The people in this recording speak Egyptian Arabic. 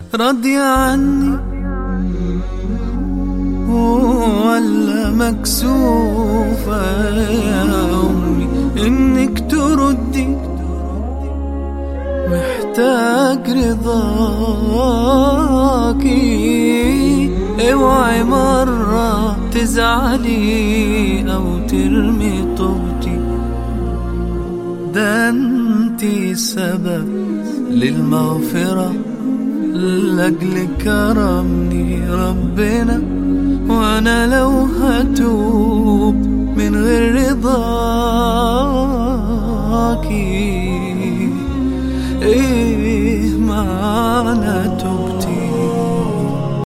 راضية عني ولا مكسوفة يا أمي إنك تردي محتاج رضاكي اوعي مرة تزعلي أو ترمي طوبتي ده انتي سبب للمغفرة لأجل كرمني ربنا وأنا لو هد